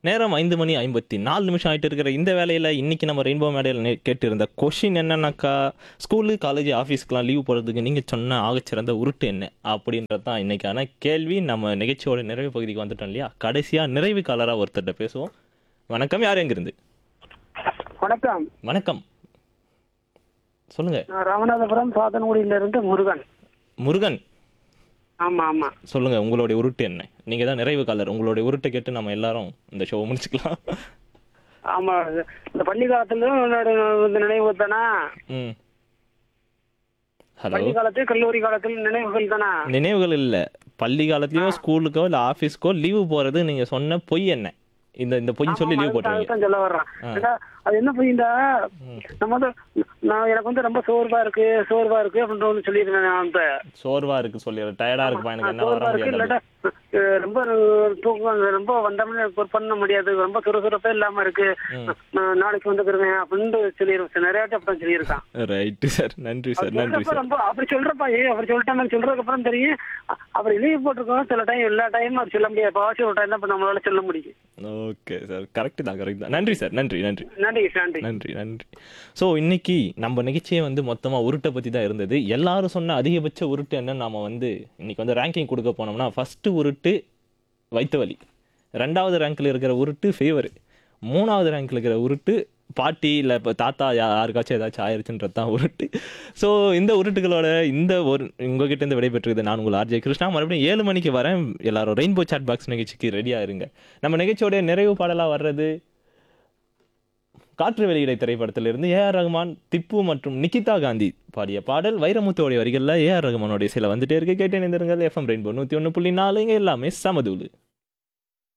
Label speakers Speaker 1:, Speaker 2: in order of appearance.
Speaker 1: நேரம் ஐந்து மணி ஐம்பத்தி நாலு நிமிஷம் ஆயிட்டு இருக்கிற இந்த வேலையில் இன்னைக்கு நம்ம ரெயின்போ மேடையில் நே- கேட்டிருந்த கொஷின் என்னன்னாக்கா ஸ்கூலு காலேஜ் ஆஃபீஸ்க்குலாம் லீவ் போடுறதுக்கு நீங்கள் சொன்ன ஆகச்சிறந்த உருட்டு என்ன அப்படின்றது தான் இன்னைக்கான கேள்வி நம்ம நிகழ்ச்சியோட நிறைவு பகுதிக்கு வந்துட்டோம் இல்லையா கடைசியாக நிறைவு காலராக ஒருத்தர்கிட்ட பேசுவோம் வணக்கம் யார் எங்கிருந்து
Speaker 2: வணக்கம்
Speaker 1: வணக்கம் சொல்லுங்க
Speaker 2: நான் ராமநாதபுரம் சாத்தன்குடியில இருந்து முருகன்
Speaker 1: முருகன்
Speaker 2: ஆமா ஆமா
Speaker 1: சொல்லுங்க உங்களுடைய உருட்டு என்ன நீங்க தான் நிறைவு காலர் உங்களுடைய உருட்டை கேட்டு நம்ம எல்லாரும் இந்த ஷோவை முடிச்சுக்கலாம்
Speaker 2: ஆமா இந்த பள்ளி காலத்துல உன்னோட இந்த நினைவு தானா
Speaker 1: ம் ஹலோ
Speaker 2: பள்ளி காலத்து கல்லூரி காலத்துல நினைவுகள் தானா
Speaker 1: நினைவுகள் இல்ல பள்ளி காலத்துலயோ ஸ்கூலுக்கோ இல்ல ஆபீஸ்க்கோ லீவு போறது நீங்க சொன்ன பொய் என்ன இந்த இந்த பொய் சொல்லி லீவ் போட்டுருவீங்க
Speaker 2: அதுதான் சொல்ல வர்றேன் ஏண்டா, அது என்ன போயிண்டா நம்ம வந்து நான் எனக்கு வந்து ரொம்ப சோர்வா இருக்கு சோர்வா இருக்கு அப்படின்ற ஒண்ணு சொல்லியிருந்தேன் நான் அந்த
Speaker 1: சோர்வா இருக்கு சொல்லி டயர்டா இருக்குப்பா எனக்கு என்ன வர
Speaker 2: சோர்வா இருக்கு
Speaker 1: முடியாது
Speaker 2: இல்லாட்டா அஹ், ரொம்ப தூக்கம் ரொம்ப வந்தோம்னு ஒர்க் பண்ண முடியாது ரொம்ப சுறுசுறுப்பே இல்லாம இருக்கு நான் நாளைக்கு வந்துக்கிறேன் அப்படின்னு சொல்லியிருக்கேன் நிறைய வாட்டி அப்படி சொல்லியிருக்கான்
Speaker 1: ரைட்டு சார் நன்றி சார் நன்றி
Speaker 2: சொல்றப்ப
Speaker 1: சார்
Speaker 2: ரொம்ப அப்படி சொல்றப்பா ஏ அவர் சொல்லிட்டாங்க சொல்றதுக்கு அப்புறம் தெரியும் அ- அவர் லீவ் போட்டிருக்கோம் சில டைம் எல்லா டைமும் அவர் சொல்ல முடியாது பாவாச்சும் ஒரு டைம் தான் இப்ப நம்மளால சொல்ல முடியும்
Speaker 1: ஓகே சார் கரெக்ட் தான் கரெக்ட் தான் நன்றி சார் நன்றி நன்றி
Speaker 2: நன்றி நன்றி
Speaker 1: நன்றி நன்றி ஸோ இன்னைக்கு நம்ம நிகழ்ச்சியே வந்து மொத்தமாக உருட்டை பற்றி தான் இருந்தது எல்லாரும் சொன்ன அதிகபட்ச உருட்டு என்ன நாம வந்து இன்னைக்கு வந்து ரேங்கிங் கொடுக்க போனோம்னா ஃபஸ்ட்டு உருட்டு வயிற்று வலி ரெண்டாவது ரேங்க்கில் இருக்கிற உருட்டு ஃபீவர் மூணாவது ரேங்க்கில் இருக்கிற உருட்டு பாட்டி இல்லை இப்போ தாத்தா யா- யாருக்காச்சும் ஏதாச்சும் ஆயிருச்சுன்றது தான் உருட்டு ஸோ இந்த உருட்டுகளோட இந்த ஒரு உங்ககிட்ட இருந்து விடைபெற்றுது நான் உங்கள் ஆர்ஜே கிருஷ்ணா மறுபடியும் ஏழு மணிக்கு வரேன் எல்லாரும் ரெயின்போ சாட் பாக்ஸ் நிகழ்ச்சிக்கு ரெடியாக இருங்க நம்ம நிகழ்ச்சியோட நிறைவு பாடலாக வர்றது காற்று வெளியிடை திரைப்படத்திலிருந்து ஏஆர் ரஹ்மான் திப்பு மற்றும் நிகிதா காந்தி பாடிய பாடல் வைரமுத்துவோடைய வரிகளில் ஏஆர் ரஹ்மானோடைய சில வந்துட்டே இருக்கு கேட்டு இணைந்திருங்கள் எஃப்எம் ரெயின்போ நூற்றி ஒன்று புள்ளி நாலு இங்க எல்லாமே சமதூளு